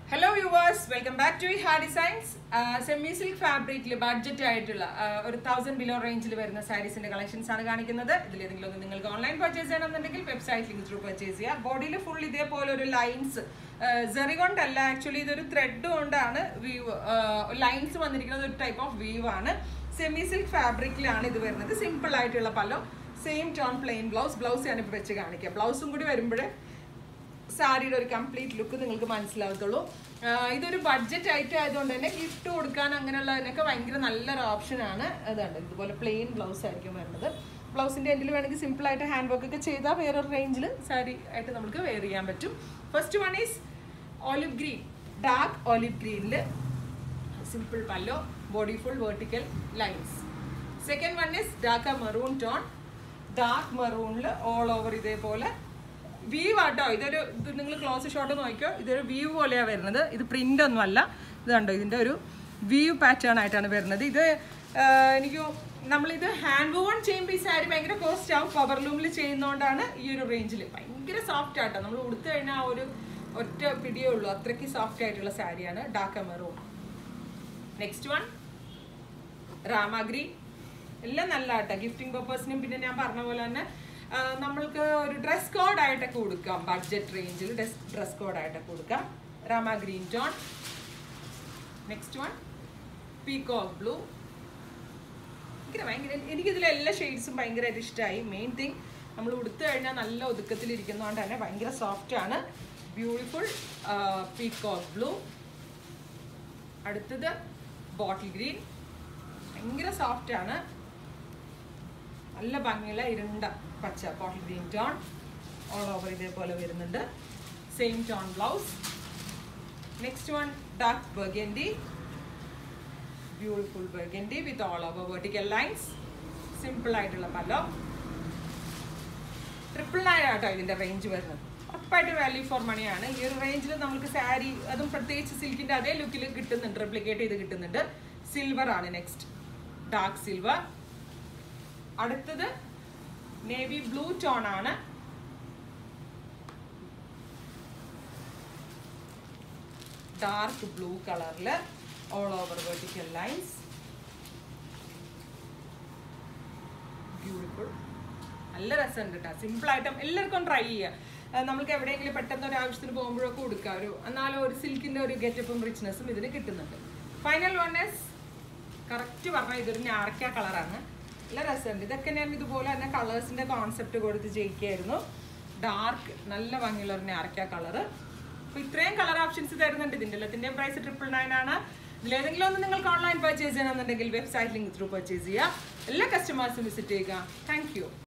hello viewers welcome back to ഹാ designs semi silk ഫാബ്രിക്കിൽ budget ആയിട്ടുള്ള ആ, ഒരു തൗസൻഡ് ബിലോ റേഞ്ചിൽ വരുന്ന സാരീസിന്റെ കളക്ഷൻസ് ആണ് കാണിക്കുന്നത് ഇതിൽ ഏതെങ്കിലും ഒന്ന് നിങ്ങൾക്ക് ഓൺലൈൻ പർച്ചേസ് ചെയ്യണമെന്നുണ്ടെങ്കിൽ വെബ്സൈറ്റ് ലിങ്ക് ത്രൂ പർച്ചേസ് ചെയ്യുക ബോഡിയിൽ ഫുൾ ഇതേപോലെ ഒരു ലൈൻസ് ജെറി കൊണ്ടല്ല ആക്ച്വലി ഇതൊരു ത്രെഡ് കൊണ്ടാണ് വീവ് ലൈൻസ് വന്നിരിക്കുന്നത് ഒരു ടൈപ്പ് ഓഫ് വീവ് ആണ് സെമി സിൽക്ക് ഫാബ്രിക്കിലാണ് ഇത് വരുന്നത് സിമ്പിൾ ആയിട്ടുള്ള pallu same tone plain blouse blouse ഞാനിപ്പോൾ വെച്ച് കാണിക്കാം ബ്ലൗസും കൂടി വരുമ്പോഴേ സാരിയുടെ ഒരു കംപ്ലീറ്റ് ലുക്ക് നിങ്ങൾക്ക് മനസ്സിലാകത്തുള്ളൂ ആഹ് ഇതൊരു ബഡ്ജറ്റ് ഐറ്റം ആയതുകൊണ്ട് തന്നെ ഗിഫ്റ്റ് കൊടുക്കാൻ അങ്ങനെയുള്ളതിനൊക്കെ ഭയങ്കര നല്ലൊരു ഓപ്ഷനാണ് അതുണ്ട് ഇതുപോലെ പ്ലെയിൻ ബ്ലൗസ് ആയിരിക്കും വരുന്നത് ബ്ലൗസിൻ്റെ എൻഡിൽ വേണമെങ്കിൽ സിമ്പിൾ ആയിട്ട് ഹാൻഡ് വർക്ക് ഒക്കെ ചെയ്താൽ വേറൊരു റേഞ്ചിൽ സാരി ആയിട്ട് നമുക്ക് വെയർ ചെയ്യാൻ പറ്റും first one is olive green dark olive ഗ്രീനിൽ simple pallu body full vertical lines second one is dark maroon tone dark മെറൂണിൽ ഓൾ ഓവർ ഇതേപോലെ വീവ് ആട്ടോ ഇതൊരു ഇത് നിങ്ങൾ ക്ലോസ് ഷോട്ട് നോക്കിയോ ഇതൊരു വീവ് പോലെയാണ് വരുന്നത് ഇത് പ്രിന്റ് ഒന്നും അല്ല ഇത് കണ്ടോ ഇതിൻ്റെ ഒരു വീവ് പാറ്റേൺ ആയിട്ടാണ് വരുന്നത് ഇത് ആ, എനിക്ക് നമ്മളിത് ഹാൻഡ് വോൺ ചെയ്യുമ്പോൾ ഈ സാരി ഭയങ്കര കോസ്റ്റ് ആവും പവർ ലൂമിൽ ചെയ്യുന്നതുകൊണ്ടാണ് ഈ ഒരു റേഞ്ചിൽ ഭയങ്കര സോഫ്റ്റ് ആട്ടോ നമ്മൾ ഉടുത്തു കഴിഞ്ഞാൽ ആ ഒരു ഒറ്റ പിടിയേ ഉള്ളൂ അത്രയ്ക്ക് സോഫ്റ്റ് ആയിട്ടുള്ള സാരിയാണ് ഡാക്ക മെറൂൺ നെക്സ്റ്റ് വൺ രാമാഗ്രി എല്ലാം നല്ല ആട്ടോ ഗിഫ്റ്റിംഗ് പർപ്പസിനും പിന്നെ ഞാൻ പറഞ്ഞ പോലെ തന്നെ ആ, നമ്മൾക്ക് ഒരു ഡ്രസ് കോഡ് ആയിട്ടൊക്കെ കൊടുക്കാം ബഡ്ജറ്റ് റേഞ്ചിൽ ഡ്രസ് കോഡ് ആയിട്ടൊക്കെ കൊടുക്കാം Rama green tone next one peacock blue ഭയങ്കര ഭയങ്കര എനിക്കിതിലെ എല്ലാ ഷെയ്ഡ്സും ഭയങ്കരമായിട്ട് ഇഷ്ടമായി മെയിൻ തിങ് നമ്മൾ ഉടുത്തു കഴിഞ്ഞാൽ നല്ല ഒതുക്കത്തിലിരിക്കുന്നതുകൊണ്ട് തന്നെ ഭയങ്കര സോഫ്റ്റ് ആണ് ബ്യൂട്ടിഫുൾ പീകോക്ക് ബ്ലൂ അടുത്തത് ബോട്ടിൽ ഗ്രീൻ ഭയങ്കര സോഫ്റ്റ് ആണ് നല്ല ഭംഗിയുള്ള ഇരുണ്ട പച്ച bottle green tone all over ഇതേപോലെ വരുന്നുണ്ട് same tone blouse next one dark burgundy beautiful burgundy with all over vertical lines simple ആയിട്ടുള്ള പല്ലോ ട്രിപ്പിൾ നയൻ ആട്ടോ ഇതിന്റെ റേഞ്ച് വരുന്നത് ഉറപ്പായിട്ട് വാല്യൂ ഫോർ മണിയാണ് ഈ ഒരു റേഞ്ചിൽ നമുക്ക് സാരി അതും പ്രത്യേകിച്ച് സിൽക്കിന്റെ അതേ ലുക്കിൽ കിട്ടുന്നുണ്ട് റെപ്ലിക്കേറ്റ് ചെയ്ത് കിട്ടുന്നുണ്ട് സിൽവർ ആണ് നെക്സ്റ്റ് ഡാർക്ക് സിൽവർ അടുത്തത് നേവി ബ്ലൂ ടോൺ ആണ് ഡാർക്ക് ബ്ലൂ കളറിൽ all over vertical lines beautiful നല്ല രസമുണ്ട് കേട്ടോ സിമ്പിൾ ആയിട്ടും എല്ലാവർക്കും ട്രൈ ചെയ്യുക അഹ് നമുക്ക് എവിടെയെങ്കിലും പെട്ടെന്ന് ഒരു ആവശ്യത്തിന് പോകുമ്പോഴൊക്കെ കൊടുക്കാം ഒരു എന്നാലും ഒരു സിൽക്കിന്റെ ഒരു ഗെറ്റപ്പും റിച്ച്നെസ്സും ഇതിന് കിട്ടുന്നുണ്ട് ഫൈനൽ വൺ എസ് കറക്റ്റ് പറഞ്ഞാൽ ഇതൊരു ഞാറക്ക കളറാണ് നല്ല രസമുണ്ട് ഇതൊക്കെ ഞാൻ ഇതുപോലെ തന്നെ കളേഴ്സിന്റെ കോൺസെപ്റ്റ് കൊടുത്ത് ജയിക്കായിരുന്നു ഡാർക്ക് നല്ല ഭംഗിയുള്ള ഒരു ഞാറക്ക കളറ് അപ്പൊ ഇത്രയും കളർ ഓപ്ഷൻസ് തരുന്നുണ്ട് ഇതിന്റെ എല്ലാത്തിന്റെയും പ്രൈസ് ട്രിപ്പിൾ നയൻ ആണ് ഇതിലേതെങ്കിലും ഒന്ന് നിങ്ങൾക്ക് ഓൺലൈൻ പർച്ചേസ് ചെയ്യണമെന്നുണ്ടെങ്കിൽ വെബ്സൈറ്റ് ലിങ്ക് ത്രൂ പർച്ചേസ് ചെയ്യുക എല്ലാ കസ്റ്റമേഴ്സും വിസിറ്റ് ചെയ്യുക താങ്ക്